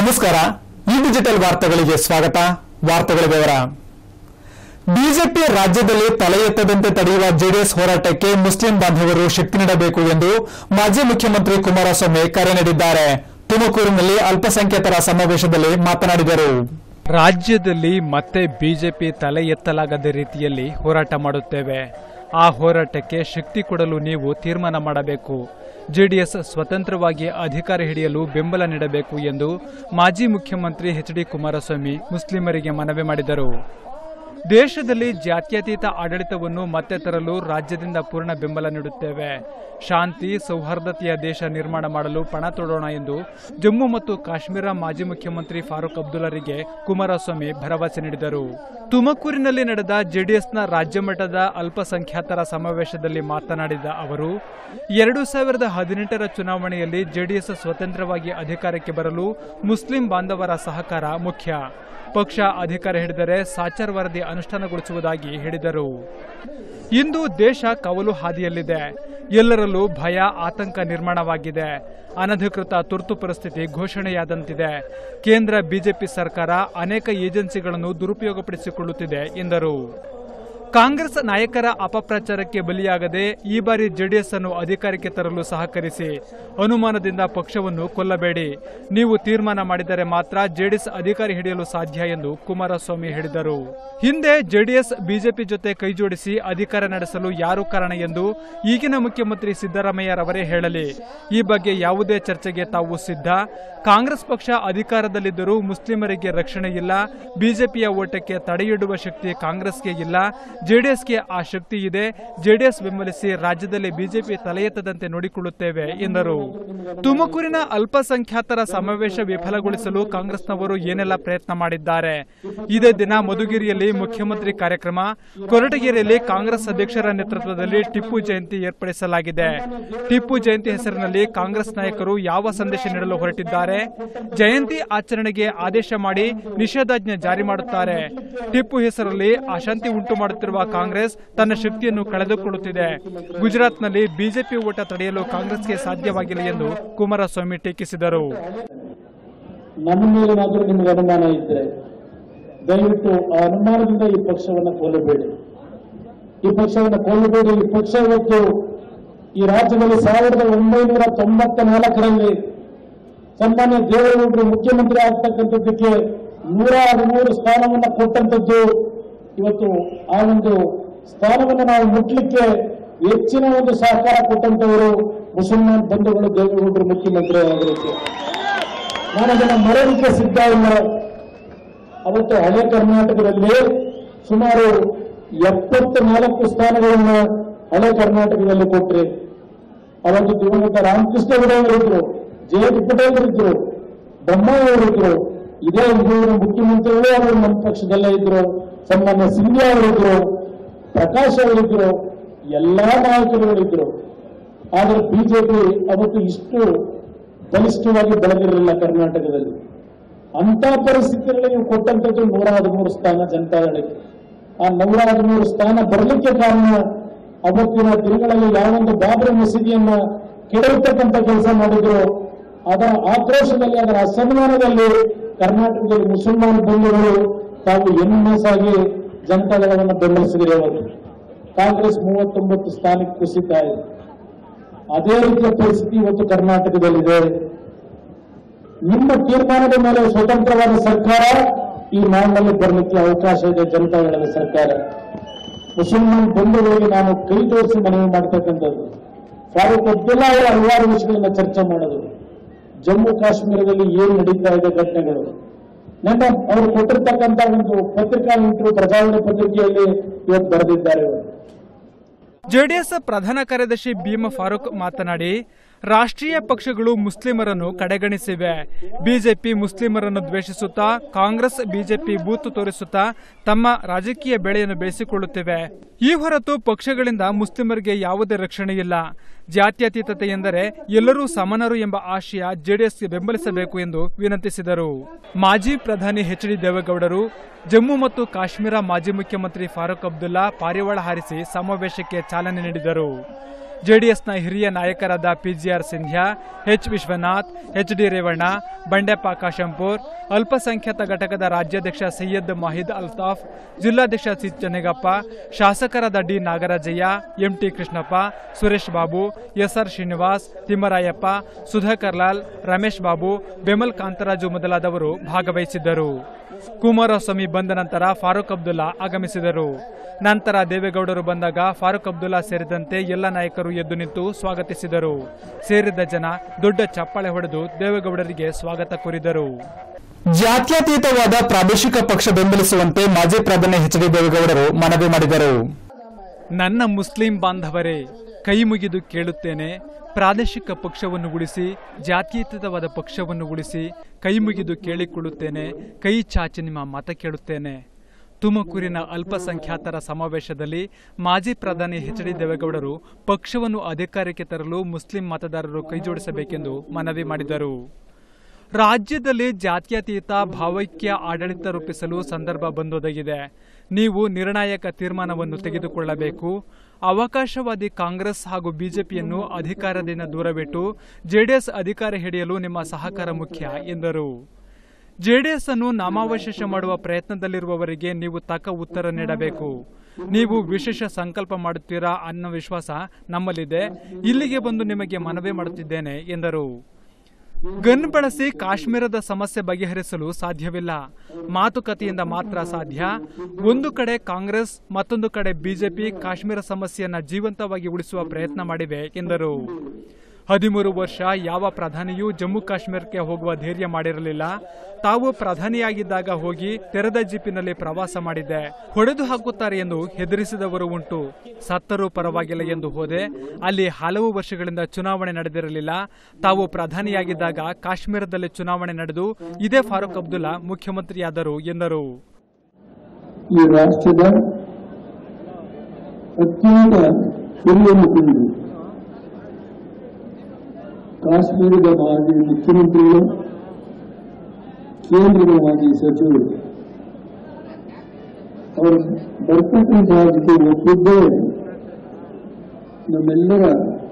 ನಮಸ್ಕಾರ ಈ ಡಿಜಿಟಲ್ ವಾರ್ತೆಗಳಿಗೆ ಸ್ವಾಗತ ವಾರ್ತೆಗಳ ವಿವರ ಬಿಜೆಪಿ ರಾಜ್ಯದಲ್ಲಿ ತಲೆ ಎತ್ತದಂತೆ ತಡೆಯುವ ಜೆಡಿಎಸ್ ಹೋರಾಟಕ್ಕೆ ಮುಸ್ಲಿಂ ಬಾಂಧವರು ಶಕ್ತಿ ನೀಡಬೇಕು ಎಂದು ಮಾಜಿ ಮುಖ್ಯಮಂತ್ರಿ ಕುಮಾರಸ್ವಾಮಿ ಕರೆ ನೀಡಿದ್ದಾರೆ ತುಮಕೂರಿನಲ್ಲಿ ಅಲ್ಪಸಂಖ್ಯಾತರ ಸಮಾವೇಶದಲ್ಲಿ ಮಾತನಾಡಿದರು ರಾಜ್ಯದಲ್ಲಿ ಮತ್ತೆ ಬಿಜೆಪಿ ತಲೆ ಎತ್ತಲಾಗದ ರೀತಿಯಲ್ಲಿ ಹೋರಾಟ ಮಾಡುತ್ತೇವೆ ಆ ಹೋರಾಟಕ್ಕೆ ಶಕ್ತಿ ಕೊಡಲು ನೀವು ತೀರ್ಮಾನ ಮಾಡಬೇಕು ಜೆಡಿಎಸ್ ಸ್ವತಂತ್ರವಾಗಿ ಅಧಿಕಾರ ಹಿಡಿಯಲು ಬೆಂಬಲ ನೀಡಬೇಕು ಎಂದು ಮಾಜಿ ಮುಖ್ಯಮಂತ್ರಿ ಎಚ್ ಡಿ ಕುಮಾರಸ್ವಾಮಿ ಮುಸ್ಲಿಮರಿಗೆ ಮನವಿ ಮಾಡಿದರು ದೇಶದಲ್ಲಿ ಜಾತ್ಯತೀತ ಆಡಳಿತವನ್ನು ಮತ್ತೆ ತರಲು ರಾಜ್ಯದಿಂದ ಪೂರ್ಣ ಬೆಂಬಲ ನೀಡುತ್ತೇವೆ ಶಾಂತಿ ಸೌಹಾರ್ದತೆಯ ದೇಶ ನಿರ್ಮಾಣ ಮಾಡಲು ಪಣ ತೊಡೋಣ ಎಂದು ಜಮ್ಮು ಮತ್ತು ಕಾಶ್ಮೀರ ಮಾಜಿ ಮುಖ್ಯಮಂತ್ರಿ ಫಾರೂಕ್ ಅಬ್ದುಲ್ಲರಿಗೆ ಕುಮಾರಸ್ವಾಮಿ ಭರವಸೆ ನೀಡಿದರು ತುಮಕೂರಿನಲ್ಲಿ ನಡೆದ ಜೆಡಿಎಸ್ನ ರಾಜ್ಯ ಮಟ್ಟದ ಅಲ್ಪಸಂಖ್ಯಾತರ ಸಮಾವೇಶದಲ್ಲಿ ಮಾತನಾಡಿದ ಅವರು ಎರಡು ಸಾವಿರದ ಹದಿನೆಂಟರ ಚುನಾವಣೆಯಲ್ಲಿ ಜೆಡಿಎಸ್ ಸ್ವತಂತ್ರವಾಗಿ ಅಧಿಕಾರಕ್ಕೆ ಬರಲು ಮುಸ್ಲಿಂ ಬಾಂಧವರ ಸಹಕಾರ ಮುಖ್ಯ ಪಕ್ಷ ಅಧಿಕಾರ ಹಿಡಿದರೆ ಸಾಚರ್ ವರದಿ ಅನುಷ್ಠಾನಗೊಳಿಸುವುದಾಗಿ ಹೇಳಿದರು ಇಂದು ದೇಶ ಕವಲು ಹಾದಿಯಲ್ಲಿದೆ ಎಲ್ಲರಲ್ಲೂ ಭಯ ಆತಂಕ ನಿರ್ಮಾಣವಾಗಿದೆ ಅನಧಿಕೃತ ತುರ್ತು ಪರಿಸ್ಥಿತಿ ಘೋಷಣೆಯಾದಂತಿದೆ ಕೇಂದ್ರ ಬಿಜೆಪಿ ಸರ್ಕಾರ ಅನೇಕ ಏಜೆನ್ಸಿಗಳನ್ನು ದುರುಪಯೋಗಪಡಿಸಿಕೊಳ್ಳುತ್ತಿದೆ ಎಂದರು ಕಾಂಗ್ರೆಸ್ ನಾಯಕರ ಅಪಪ್ರಚಾರಕ್ಕೆ ಬಲಿಯಾಗದೆ ಈ ಬಾರಿ ಜೆಡಿಎಸ್ ಅನ್ನು ಅಧಿಕಾರಕ್ಕೆ ತರಲು ಸಹಕರಿಸಿ ಅನುಮಾನದಿಂದ ಪಕ್ಷವನ್ನು ಕೊಲ್ಲಬೇಡಿ ನೀವು ತೀರ್ಮಾನ ಮಾಡಿದರೆ ಮಾತ್ರ ಜೆಡಿಎಸ್ ಅಧಿಕಾರ ಹಿಡಿಯಲು ಸಾಧ್ಯ ಎಂದು ಕುಮಾರಸ್ವಾಮಿ ಹೇಳಿದರು ಹಿಂದೆ ಜೆಡಿಎಸ್ ಬಿಜೆಪಿ ಜೊತೆ ಕೈಜೋಡಿಸಿ ಅಧಿಕಾರ ನಡೆಸಲು ಯಾರು ಕಾರಣ ಎಂದು ಈಗಿನ ಮುಖ್ಯಮಂತ್ರಿ ಸಿದ್ದರಾಮಯ್ಯರವರೇ ಹೇಳಲಿ ಈ ಬಗ್ಗೆ ಯಾವುದೇ ಚರ್ಚೆಗೆ ತಾವು ಸಿದ್ಧ ಕಾಂಗ್ರೆಸ್ ಪಕ್ಷ ಅಧಿಕಾರದಲ್ಲಿದ್ದರೂ ಮುಸ್ಲಿಮರಿಗೆ ರಕ್ಷಣೆ ಇಲ್ಲ ಬಿಜೆಪಿಯ ಓಟಕ್ಕೆ ತಡೆಯಿಡುವ ಶಕ್ತಿ ಕಾಂಗ್ರೆಸ್ಗೆ ಇಲ್ಲ ಜೆಡಿಎಸ್ಗೆ ಆ ಶಕ್ತಿ ಇದೆ ಜೆಡಿಎಸ್ ಬೆಂಬಲಿಸಿ ರಾಜ್ಯದಲ್ಲಿ ಬಿಜೆಪಿ ತಲೆ ಎತ್ತದಂತೆ ನೋಡಿಕೊಳ್ಳುತ್ತೇವೆ ಎಂದರು ತುಮಕೂರಿನ ಅಲ್ಪಸಂಖ್ಯಾತರ ಸಮಾವೇಶ ವಿಫಲಗೊಳಿಸಲು ಕಾಂಗ್ರೆಸ್ನವರು ಏನೆಲ್ಲ ಪ್ರಯತ್ನ ಮಾಡಿದ್ದಾರೆ ಇದೇ ದಿನ ಮಧುಗಿರಿಯಲ್ಲಿ ಮುಖ್ಯಮಂತ್ರಿ ಕಾರ್ಯಕ್ರಮ ಕೊರಟಗೆರೆಯಲ್ಲಿ ಕಾಂಗ್ರೆಸ್ ಅಧ್ಯಕ್ಷರ ನೇತೃತ್ವದಲ್ಲಿ ಟಿಪ್ಪು ಜಯಂತಿ ಏರ್ಪಡಿಸಲಾಗಿದೆ ಟಿಪ್ಪು ಜಯಂತಿ ಹೆಸರಿನಲ್ಲಿ ಕಾಂಗ್ರೆಸ್ ನಾಯಕರು ಯಾವ ಸಂದೇಶ ನೀಡಲು ಹೊರಟಿದ್ದಾರೆ ಜಯಂತಿ ಆಚರಣೆಗೆ ಆದೇಶ ಮಾಡಿ ನಿಷೇಧಾಜ್ಞೆ ಜಾರಿ ಮಾಡುತ್ತಾರೆ ಟಿಪ್ಪು ಹೆಸರಲ್ಲಿ ಅಶಾಂತಿ ಉಂಟು ಮಾಡುತ್ತಿರುವ ಕಾಂಗ್ರೆಸ್ ತನ್ನ ಶಕ್ತಿಯನ್ನು ಕಳೆದುಕೊಳ್ಳುತ್ತಿದೆ ಗುಜರಾತ್ನಲ್ಲಿ ಬಿಜೆಪಿ ಓಟ ತಡೆಯಲು ಕಾಂಗ್ರೆಸ್ಗೆ ಸಾಧ್ಯವಾಗಿಲ್ಲ ಎಂದು ಕುಮಾರಸ್ವಾಮಿ ಟೀಕಿಸಿದರು ನಮ್ಮ ಮೇಲೇನಾದರೂ ನಿಮಗೆ ಅನುಮಾನ ಇದ್ದರೆ ದಯವಿಟ್ಟು ಆ ಅನುಮಾನದಿಂದ ಈ ಪಕ್ಷವನ್ನು ಕೊಲ್ಲಬೇಡಿ ಈ ಪಕ್ಷವನ್ನು ಕೊಲ್ಲಬೇಡಿ ಈ ಪಕ್ಷ ಇವತ್ತು ಈ ರಾಜ್ಯದಲ್ಲಿ ಸಾವಿರದ ಒಂಬೈನೂರ ತೊಂಬತ್ತ ನಾಲ್ಕರಲ್ಲಿ ಸನ್ಮಾನ್ಯ ದೇವೇಗೌಡರು ಮುಖ್ಯಮಂತ್ರಿ ಆಗ್ತಕ್ಕಂಥದ್ದಕ್ಕೆ ನೂರ ಹದಿಮೂರು ಸ್ಥಾನವನ್ನು ಕೊಟ್ಟಂಥದ್ದು ಇವತ್ತು ಆ ಒಂದು ಸ್ಥಾನವನ್ನು ನಾವು ಮುಟ್ಲಿಕ್ಕೆ ಹೆಚ್ಚಿನ ಒಂದು ಸಹಕಾರ ಕೊಟ್ಟಂತವರು ಮುಸಲ್ಮಾನ್ ಬಂಧುಗಳು ದೇವೇಗೌಡರು ಮುಖ್ಯಮಂತ್ರಿ ಆಗಿರುತ್ತೆ ನಾನು ಅದನ್ನು ಮರೆಯಲಿಕ್ಕೆ ಸಿದ್ಧ ಇಲ್ಲ ಅವತ್ತು ಹಳೆ ಕರ್ನಾಟಕದಲ್ಲಿ ಸುಮಾರು ಎಪ್ಪತ್ತ ನಾಲ್ಕು ಸ್ಥಾನಗಳನ್ನು ಹಳೆ ಕರ್ನಾಟಕದಲ್ಲಿ ಕೊಟ್ರಿ ಅವತ್ತು ದಿವಂಗತ ರಾಮಕೃಷ್ಣ ಅವರಿದ್ರು ಜಯಂತ್ ಪಟೇಲ್ ಇದ್ರು ಬೊಮ್ಮಾಯಿ ಅವರಿದ್ರು ಇದೇ ಊರಿನ ಮುಖ್ಯಮಂತ್ರಿಗಳು ಅವರು ನಮ್ಮ ಪಕ್ಷದಲ್ಲೇ ಇದ್ರು ಸನ್ಮಾನ್ಯ ಸಿಂಧ್ಯಾ ಅವರಿದ್ರು ಪ್ರಕಾಶ್ ಅವರಿದ್ರು ಎಲ್ಲಾ ನಾಯಕರುಗಳಿದ್ರು ಆದರೆ ಬಿಜೆಪಿ ಅವತ್ತು ಇಷ್ಟು ಬಲಿಷ್ಠವಾಗಿ ಬೆಳೆದಿರಲಿಲ್ಲ ಕರ್ನಾಟಕದಲ್ಲಿ ಅಂತ ಪರಿಸ್ಥಿತಿಯಲ್ಲಿ ನೀವು ಕೊಟ್ಟಂತದ್ದು ನೂರ ಹದಿಮೂರು ಸ್ಥಾನ ಜನತಾದಳಕ್ಕೆ ಆ ನೂರ ಹದಿಮೂರು ಸ್ಥಾನ ಬರಲಿಕ್ಕೆ ಕಾರಣ ಅವತ್ತಿನ ದಿನಗಳಲ್ಲಿ ಯಾವೊಂದು ಬಾಬರಿ ಮಸೀದಿಯನ್ನ ಕೆಡವತಕ್ಕಂಥ ಕೆಲಸ ಮಾಡಿದ್ರು ಅದರ ಆಕ್ರೋಶದಲ್ಲಿ ಅದರ ಅಸನ್ಮಾನದಲ್ಲಿ ಕರ್ನಾಟಕದಲ್ಲಿ ಮುಸಲ್ಮಾನ್ ಬಂಧುಗಳು ತಾವು ಎನ್ಎಸ್ ಆಗಿ ಜನತಾದಳವನ್ನು ಬೆಂಬಲಿಸಿದರೆ ಅವತ್ತು ಕಾಂಗ್ರೆಸ್ ಮೂವತ್ತೊಂಬತ್ತು ಸ್ಥಾನಕ್ಕೆ ಕುಸಿತಾ ಇದೆ ಅದೇ ರೀತಿಯ ಪರಿಸ್ಥಿತಿ ಇವತ್ತು ಕರ್ನಾಟಕದಲ್ಲಿದೆ ನಿಮ್ಮ ತೀರ್ಮಾನದ ಮೇಲೆ ಸ್ವತಂತ್ರವಾದ ಸರ್ಕಾರ ಈ ನಾಡಿನಲ್ಲಿ ಬರಲಿಕ್ಕೆ ಅವಕಾಶ ಇದೆ ಜನತಾದಳದ ಸರ್ಕಾರ ಮುಸಲ್ಮಾನ್ ಬಂಧುಗಳಿಗೆ ನಾನು ಕೈ ತೋರಿಸಿ ಮನವಿ ಮಾಡ್ತಕ್ಕಂಥದ್ದು ಫಾರೂಕ್ ಅಬ್ದುಲ್ಲಾ ಅವರ ಹಲವಾರು ವಿಷಯಗಳನ್ನ ಚರ್ಚೆ ಮಾಡಿದ್ರು ಜಮ್ಮು ಕಾಶ್ಮೀರದಲ್ಲಿ ಏನು ನಡೀತಾ ಇದೆ ಘಟನೆಗಳು ನನ್ನ ಅವರು ಕೊಟ್ಟಿರ್ತಕ್ಕಂಥ ಒಂದು ಪತ್ರಿಕಾ ಇಂಟರ್ವ್ಯೂ ಪ್ರಜಾವಾಣಿ ಪತ್ರಿಕೆಯಲ್ಲಿ ಇವತ್ತು ಬರೆದಿದ್ದಾರೆ ಅವರು ಜೆಡಿಎಸ್ ಪ್ರಧಾನ ಕಾರ್ಯದರ್ಶಿ ಭೀಮ ಫಾರೂಕ್ ಮಾತನಾಡಿ ರಾಷ್ಟ್ರೀಯ ಪಕ್ಷಗಳು ಮುಸ್ಲಿಮರನ್ನು ಕಡೆಗಣಿಸಿವೆ ಬಿಜೆಪಿ ಮುಸ್ಲಿಮರನ್ನು ದ್ವೇಷಿಸುತ್ತಾ ಕಾಂಗ್ರೆಸ್ ಬಿಜೆಪಿ ಬೂತು ತೋರಿಸುತ್ತಾ ತಮ್ಮ ರಾಜಕೀಯ ಬೆಳೆಯನ್ನು ಬೆಳೆಸಿಕೊಳ್ಳುತ್ತಿವೆ ಈ ಹೊರತು ಪಕ್ಷಗಳಿಂದ ಮುಸ್ಲಿಮರಿಗೆ ಯಾವುದೇ ರಕ್ಷಣೆ ಇಲ್ಲ ಜಾತ್ಯತೀತತೆ ಎಂದರೆ ಎಲ್ಲರೂ ಸಮಾನರು ಎಂಬ ಆಶಯ ಜೆಡಿಎಸ್ಗೆ ಬೆಂಬಲಿಸಬೇಕು ಎಂದು ವಿನಂತಿಸಿದರು ಮಾಜಿ ಪ್ರಧಾನಿ ಎಚ್ ಡಿ ದೇವೇಗೌಡರು ಜಮ್ಮು ಮತ್ತು ಕಾಶ್ಮೀರ ಮಾಜಿ ಮುಖ್ಯಮಂತ್ರಿ ಫಾರೂಕ್ ಅಬ್ದುಲ್ಲಾ ಪಾರಿವಾಳ ಹಾರಿಸಿ ಸಮಾವೇಶಕ್ಕೆ ಚಾಲನೆ ನೀಡಿದರು ಜೆಡಿಎಸ್ನ ಹಿರಿಯ ನಾಯಕರಾದ PGR Sindhya H Vishwanath H D Revanna Bandeppa Kashampur ಅಲ್ಪಸಂಖ್ಯಾತ ಘಟಕದ ರಾಜ್ಯಾಧ್ಯಕ್ಷ ಸೈಯದ್ ಮಾಹಿದ್ ಅಲ್ತಾಫ್ ಜಿಲ್ಲಾಧ್ಯಕ್ಷ ಸಿ ಚೆನ್ನಗಪ್ಪ ಶಾಸಕರಾದ D Nagarajaiah MT Krishnappa Suresh Babu SR Srinivas Thimmarayappa Sudhakar Lal Ramesh Babu BEML Kantharaju ಮೊದಲಾದವರು ಭಾಗವಹಿಸಿದ್ದರು ಕುಮಾರಸ್ವಾಮಿ ಬಂದ ನಂತರ ಫಾರೂಕ್ ಅಬ್ದುಲ್ಲಾ ಆಗಮಿಸಿದರು ನಂತರ ದೇವೇಗೌಡರು ಬಂದಾಗ ಫಾರೂಕ್ ಅಬ್ದುಲ್ಲಾ ಸೇರಿದಂತೆ ಎಲ್ಲ ನಾಯಕರು ಎದ್ದು ನಿಂತು ಸ್ವಾಗತಿಸಿದರು ಸೇರಿದ್ದ ಜನ ದೊಡ್ಡ ಚಪ್ಪಾಳೆ ಹೊಡೆದು ದೇವೇಗೌಡರಿಗೆ ಸ್ವಾಗತ ಕೋರಿದರು ಜಾತ್ಯತೀತವಾದ ಪ್ರಾದೇಶಿಕ ಪಕ್ಷ ಬೆಂಬಲಿಸುವಂತೆ ಮಾಜಿ ಪ್ರಧಾನಿ ಎಚ್ ಡಿ ದೇವೇಗೌಡರು ಮನವಿ ಮಾಡಿದರು ನನ್ನ ಮುಸ್ಲಿಂ ಬಾಂಧವರೇ ಕೈ ಮುಗಿದು ಕೇಳುತ್ತೇನೆ ಪ್ರಾದೇಶಿಕ ಪಕ್ಷವನ್ನು ಉಳಿಸಿ ಜಾತ್ಯತೀತವಾದ ಪಕ್ಷವನ್ನು ಉಳಿಸಿ ಕೈ ಮುಗಿದು ಕೇಳಿಕೊಳ್ಳುತ್ತೇನೆ ಕೈ ಚಾಚಿ ನಿಮ್ಮ ಮತ ಕೇಳುತ್ತೇನೆ ತುಮಕೂರಿನ ಅಲ್ಪಸಂಖ್ಯಾತರ ಸಮಾವೇಶದಲ್ಲಿ ಮಾಜಿ ಪ್ರಧಾನಿ ಎಚ್ ಡಿ ದೇವೇಗೌಡರು ಪಕ್ಷವನ್ನು ಅಧಿಕಾರಕ್ಕೆ ತರಲು ಮುಸ್ಲಿಂ ಮತದಾರರು ಕೈಜೋಡಿಸಬೇಕೆಂದು ಮನವಿ ಮಾಡಿದರು ರಾಜ್ಯದಲ್ಲಿ ಜಾತ್ಯತೀತ ಭಾವೈಕ್ಯ ಆಡಳಿತ ರೂಪಿಸಲು ಸಂದರ್ಭ ಬಂದೊದಗಿದೆ ನೀವು ನಿರ್ಣಾಯಕ ತೀರ್ಮಾನವನ್ನು ತೆಗೆದುಕೊಳ್ಳಬೇಕು ಅವಕಾಶವಾದಿ ಕಾಂಗ್ರೆಸ್ ಹಾಗೂ ಬಿಜೆಪಿಯನ್ನು ಅಧಿಕಾರದಿಂದ ದೂರವಿಟ್ಟು ಜೆಡಿಎಸ್ ಅಧಿಕಾರ ಹಿಡಿಯಲು ನಿಮ್ಮ ಸಹಕಾರ ಮುಖ್ಯ ಎಂದರು ಜೆಡಿಎಸ್ ಅನ್ನು ನಾಮಾವಶೇಷ ಮಾಡುವ ಪ್ರಯತ್ನದಲ್ಲಿರುವವರಿಗೆ ನೀವು ತಕ್ಕ ಉತ್ತರ ನೀಡಬೇಕು ನೀವು ವಿಶೇಷ ಸಂಕಲ್ಪ ಮಾಡುತ್ತೀರಾ ಅನ್ನೋ ವಿಶ್ವಾಸ ನಮ್ಮಲ್ಲಿದೆ ಇಲ್ಲಿಗೆ ಬಂದು ನಿಮಗೆ ಮನವಿ ಮಾಡುತ್ತಿದ್ದೇನೆ ಎಂದರು ಗನ್ ಬಳಸಿ ಕಾಶ್ಮೀರದ ಸಮಸ್ಯೆ ಬಗೆಹರಿಸಲು ಸಾಧ್ಯವಿಲ್ಲ ಮಾತುಕತೆಯಿಂದ ಮಾತ್ರ ಸಾಧ್ಯ ಒಂದು ಕಡೆ ಕಾಂಗ್ರೆಸ್ ಮತ್ತೊಂದು ಕಡೆ ಬಿಜೆಪಿ ಕಾಶ್ಮೀರ ಸಮಸ್ಯೆಯನ್ನ ಜೀವಂತವಾಗಿ ಉಳಿಸುವ ಪ್ರಯತ್ನ ಮಾಡಿವೆ ಎಂದರು ಹದಿಮೂರು ವರ್ಷ ಯಾವ ಪ್ರಧಾನಿಯೂ ಜಮ್ಮು ಕಾಶ್ಮೀರಕ್ಕೆ ಹೋಗುವ ಧೈರ್ಯ ಮಾಡಿರಲಿಲ್ಲ ತಾವು ಪ್ರಧಾನಿಯಾಗಿದ್ದಾಗ ಹೋಗಿ ತೆರೆದ ಜೀಪಿನಲ್ಲಿ ಪ್ರವಾಸ ಮಾಡಿದ್ದೆ ಹೊಡೆದು ಹಾಕುತ್ತಾರೆ ಎಂದು ಹೆದರಿಸಿದವರು ಉಂಟು ಸತ್ತರೂ ಪರವಾಗಿಲ್ಲ ಎಂದು ಹೋದೆ ಅಲ್ಲಿ ಹಲವು ವರ್ಷಗಳಿಂದ ಚುನಾವಣೆ ನಡೆದಿರಲಿಲ್ಲ ತಾವು ಪ್ರಧಾನಿಯಾಗಿದ್ದಾಗ ಕಾಶ್ಮೀರದಲ್ಲಿ ಚುನಾವಣೆ ನಡೆದು ಇದೇ ಫಾರೂಕ್ ಅಬ್ದುಲ್ಲಾ ಮುಖ್ಯಮಂತ್ರಿಯಾದರು ಎಂದರು ಈ ರಾಷ್ಟ್ರದ ಅತ್ಯಂತ ಹಿರಿಯ ಮುಖಂಡರು ಕಾಶ್ಮೀರದ ಮಾಜಿ ಮುಖ್ಯಮಂತ್ರಿಗಳು ಕೇಂದ್ರದ ಮಾಜಿ ಸಚಿವರು ಅವರು ಬರ್ತಕ್ಕಂತಹ ಜೊತೆ ಒಪ್ಪಿದ್ದೇ ನಮ್ಮೆಲ್ಲರ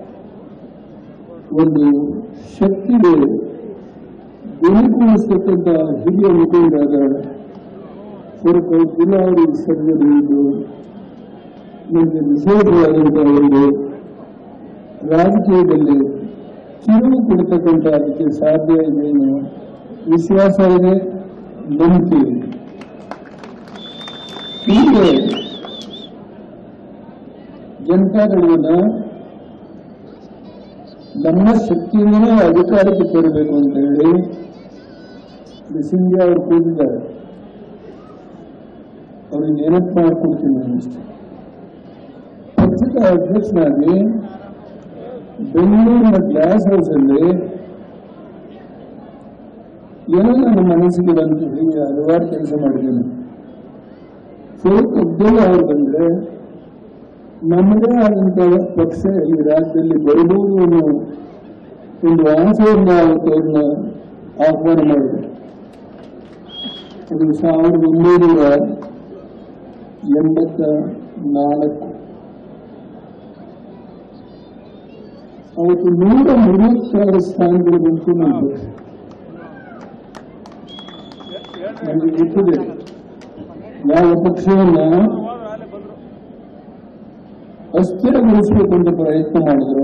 ಒಂದು ಶಕ್ತಿಗೆ ಗುಣಗೂಡಿಸ್ತಕ್ಕಂಥ ಹಿರಿಯ ಮುಖಂಡರಾದ ಫಾರೂಕ್ ಅಬ್ದುಲ್ಲಾ ಅವರು ಸರ್ವದಲ್ಲಿದ್ದು ನಮಗೆ ವಿಶೇಷವಾದಂತಹ ಒಂದು ರಾಜಕೀಯದಲ್ಲಿ ತಿರುವು ಕೊಡ್ತಕ್ಕಂಥ ಅದಕ್ಕೆ ಸಾಧ್ಯ ಇದೆ ಅನ್ನೋ ವಿಶ್ವಾಸ ಇದೆ ನಂಬಿಕೆ ಇದೆ ಹೀಗೆ ಜನತಾದಳವನ್ನ ನಮ್ಮ ಶಕ್ತಿಯಿಂದಲೇ ಅಧಿಕಾರಕ್ಕೆ ತರಬೇಕು ಅಂತ ಹೇಳಿ ಸಿಂಧ್ಯಾ ಅವರು ಕೂಗಿದ್ದಾರೆ ಅವ್ರಿಗೆ ನೆನಪು ಮಾಡ್ಕೊಡ್ತೀನಿ ನಾನು ಅಷ್ಟೇ ಪಕ್ಷದ ಅಧ್ಯಕ್ಷನಾಗಿ ಬೆಂಗಳೂರಿನ ಗ್ಲಾಸ್ ಹೌಸ್ ಅಲ್ಲಿ ಏನೋ ನನ್ನ ಮನಸ್ಸಿಗೆ ಬಂತು ಹೀಗೆ ಹಲವಾರು ಕೆಲಸ ಮಾಡಿದ್ದೇನೆ ಫರೂಕ್ ಅಬ್ದುಲ್ಲಾ ಅವರು ಬಂದ್ರೆ ನಮ್ಮದೇ ಆದಂತಹ ಪಕ್ಷ ಈ ರಾಜ್ಯದಲ್ಲಿ ಬರಬಹುದು ಅನ್ನೋ ಒಂದು ಆಸೆಯನ್ನು ಅವತ್ತು ಅವ್ರನ್ನ ಆಹ್ವಾನ ಮಾಡಿದೆ ಅದು ಸಾವಿರದ ಒಂಬೈನೂರ ಎಂಬತ್ತ ನಾಲ್ಕು ಅವತ್ತು ನೂರ ಮೂವತ್ತಾರು ಸ್ಥಾನಗಳು ಬಂತು ನಮ್ಮ ಪಕ್ಷ ನನಗೆ ಗೊತ್ತಿದೆ ಯಾವ ಪಕ್ಷವನ್ನ ಅಸ್ಥಿರಗೊಳಿಸಬೇಕು ಅಂತ ಪ್ರಯತ್ನ ಮಾಡಿದ್ರು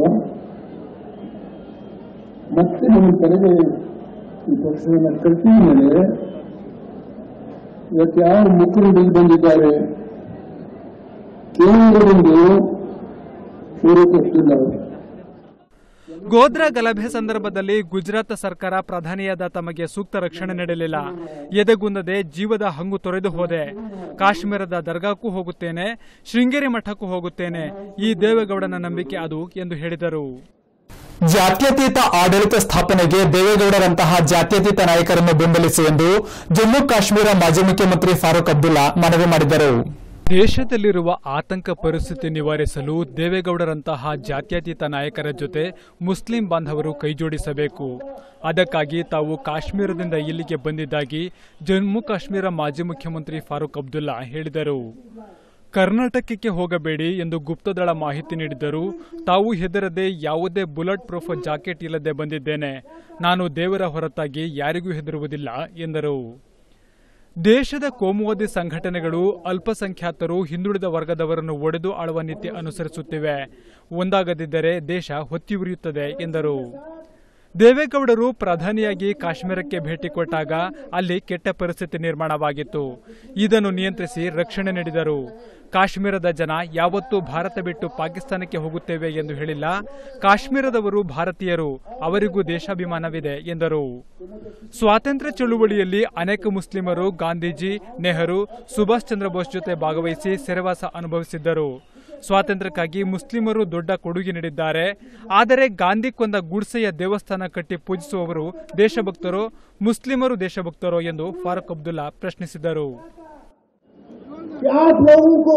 ಮತ್ತೆ ನಮ್ಮ ಕಡೆಗೆ ಈ ಪಕ್ಷವನ್ನ ಕಟ್ಟಿದ ಮೇಲೆ ಇವತ್ತು ಯಾವ ಮುಖಂಡರು ಬಂದಿದ್ದಾರೆ ಕೇಂದ್ರದಿಂದ ಫರೂಕ್ ಅಬ್ದುಲ್ಲಾ ಅವರು ಗೋಧ್ರಾ ಗಲಭೆ ಸಂದರ್ಭದಲ್ಲಿ ಗುಜರಾತ್ ಸರ್ಕಾರ ಪ್ರಧಾನಿಯಾದ ತಮಗೆ ಸೂಕ್ತ ರಕ್ಷಣೆ ನೀಡಲಿಲ್ಲ ಎದೆಗುಂದದೆ ಜೀವದ ಹಂಗು ತೊರೆದು ಹೋದೆ ಕಾಶ್ಮೀರದ ದರ್ಗಾಕ್ಕೂ ಹೋಗುತ್ತೇನೆ ಶೃಂಗೇರಿ ಮಠಕ್ಕೂ ಹೋಗುತ್ತೇನೆ ಈ ದೇವೇಗೌಡನ ನಂಬಿಕೆ ಅದು ಎಂದು ಹೇಳಿದರು ಜಾತ್ಯತೀತ ಆಡಳಿತ ಸ್ಥಾಪನೆಗೆ ದೇವೇಗೌಡರಂತಹ ಜಾತ್ಯತೀತ ನಾಯಕರನ್ನು ಬೆಂಬಲಿಸಿ ಎಂದು ಜಮ್ಮು ಕಾಶ್ಮೀರ ಮಾಜಿ ಮುಖ್ಯಮಂತ್ರಿ ಫಾರೂಕ್ ಅಬ್ದುಲ್ಲಾ ಮನವಿ ಮಾಡಿದರು ದೇಶದಲ್ಲಿರುವ ಆತಂಕ ಪರಿಸ್ಥಿತಿ ನಿವಾರಿಸಲು ದೇವೇಗೌಡರಂತಹ ಜಾತ್ಯತೀತ ನಾಯಕರ ಜೊತೆ ಮುಸ್ಲಿಂ ಬಾಂಧವರು ಕೈಜೋಡಿಸಬೇಕು ಅದಕ್ಕಾಗಿ ತಾವು ಕಾಶ್ಮೀರದಿಂದ ಇಲ್ಲಿಗೆ ಬಂದಿದ್ದಾಗಿ ಜಮ್ಮು ಕಾಶ್ಮೀರ ಮಾಜಿ ಮುಖ್ಯಮಂತ್ರಿ ಫಾರೂಕ್ ಅಬ್ದುಲ್ಲಾ ಹೇಳಿದರು ಕರ್ನಾಟಕಕ್ಕೆ ಹೋಗಬೇಡಿ ಎಂದು ಗುಪ್ತದಳ ಮಾಹಿತಿ ನೀಡಿದ್ದರು ತಾವು ಹೆದರದೆ ಯಾವುದೇ ಬುಲೆಟ್ ಪ್ರೂಫ್ ಜಾಕೆಟ್ ಇಲ್ಲದೆ ಬಂದಿದ್ದೇನೆ ನಾನು ದೇವರ ಹೊರತಾಗಿ ಯಾರಿಗೂ ಹೆದರುವುದಿಲ್ಲ ಎಂದರು ದೇಶದ ಕೋಮುವಾದಿ ಸಂಘಟನೆಗಳು ಅಲ್ಪಸಂಖ್ಯಾತರು ಹಿಂದುಳಿದ ವರ್ಗದವರನ್ನು ಒಡೆದು ಆಳುವ ನೀತಿ ಅನುಸರಿಸುತ್ತಿವೆ ಒಂದಾಗದಿದ್ದರೆ ದೇಶ ಹೊತ್ತಿ ಉರಿಯುತ್ತದೆ ಎಂದರು ದೇವೇಗೌಡರು ಪ್ರಧಾನಿಯಾಗಿ ಕಾಶ್ಮೀರಕ್ಕೆ ಭೇಟಿ ಕೊಟ್ಟಾಗ ಅಲ್ಲಿ ಕೆಟ್ಟ ಪರಿಸ್ಥಿತಿ ನಿರ್ಮಾಣವಾಗಿತ್ತು ಇದನ್ನು ನಿಯಂತ್ರಿಸಿ ರಕ್ಷಣೆ ನೀಡಿದರು ಕಾಶ್ಮೀರದ ಜನ ಯಾವತ್ತೂ ಭಾರತ ಬಿಟ್ಟು ಪಾಕಿಸ್ತಾನಕ್ಕೆ ಹೋಗುತ್ತೇವೆ ಎಂದು ಹೇಳಿಲ್ಲ ಕಾಶ್ಮೀರದವರು ಭಾರತೀಯರು ಅವರಿಗೂ ದೇಶಾಭಿಮಾನವಿದೆ ಎಂದರು ಸ್ವಾತಂತ್ರ್ಯ ಚಳುವಳಿಯಲ್ಲಿ ಅನೇಕ ಮುಸ್ಲಿಮರು ಗಾಂಧೀಜಿ ನೆಹರು ಸುಭಾಷ್ ಚಂದ್ರ ಬೋಸ್ ಜೊತೆ ಭಾಗವಹಿಸಿ ಸೆರೆವಾಸ ಅನುಭವಿಸಿದ್ದರು ಸ್ವಾತಂತ್ರ್ಯಕ್ಕಾಗಿ ಮುಸ್ಲಿಮರು ದೊಡ್ಡ ಕೊಡುಗೆ ನೀಡಿದ್ದಾರೆ ಆದರೆ ಗಾಂಧಿ ಕೊಂದ ಗುಡ್ಸೆಯ ದೇವಸ್ಥಾನ ಕಟ್ಟಿ ಪೂಜಿಸುವವರು ದೇಶಭಕ್ತರೋ ಮುಸ್ಲಿಮರು ದೇಶಭಕ್ತರೋ ಎಂದು ಫಾರೂಕ್ ಅಬ್ದುಲ್ಲಾ ಪ್ರಶ್ನಿಸಿದರು कि आप लोगों को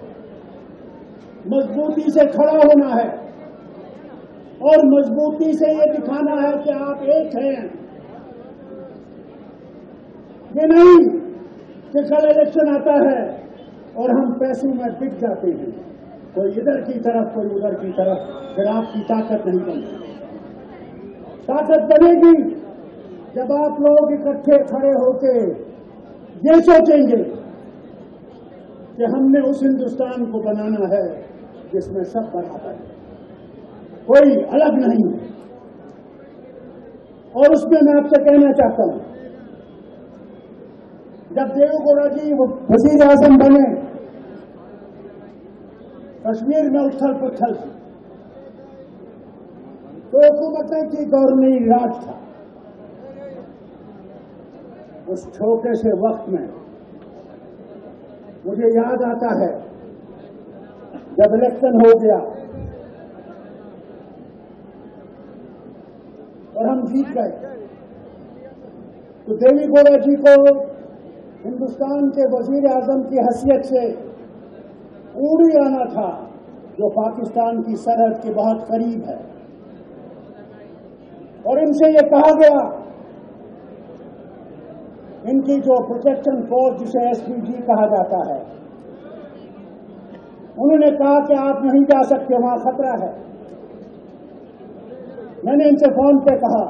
मजबूती से खड़ा होना है और मजबूती से ये दिखाना है कि आप एक हैं ये नहीं कि कल इलेक्शन आता है और हम पैसों में बिक जाते हैं कोई इधर की तरफ कोई उधर की तरफ फिर आपकी ताकत नहीं बनती ताकत बनेगी जब आप लोग इकट्ठे खड़े होके ये सोचेंगे कि हमने उस हिंदुस्तान को बनाना है जिसमें सब बराबर है कोई अलग नहीं है और उसमें मैं आपसे कहना चाहता हूं जब देवगौड़ा जी वो वजीर आजम बने कश्मीर में उथल पुथल थी तो हुकूमतें की गवर्नरी राज था उस छोटे से वक्त में मुझे याद आता है जब इलेक्शन हो गया और हम जीत गए तो देवी गौड़ा जी को हिंदुस्तान के वजीर आजम की हैसियत से उड़ी आना था जो पाकिस्तान की सरहद के बहुत करीब है और इनसे ये कहा गया इनकी जो प्रोटेक्शन फोर्स जिसे एसपीजी कहा जाता है उन्होंने कहा कि आप नहीं जा सकते वहां खतरा है मैंने इनसे फोन पे कहा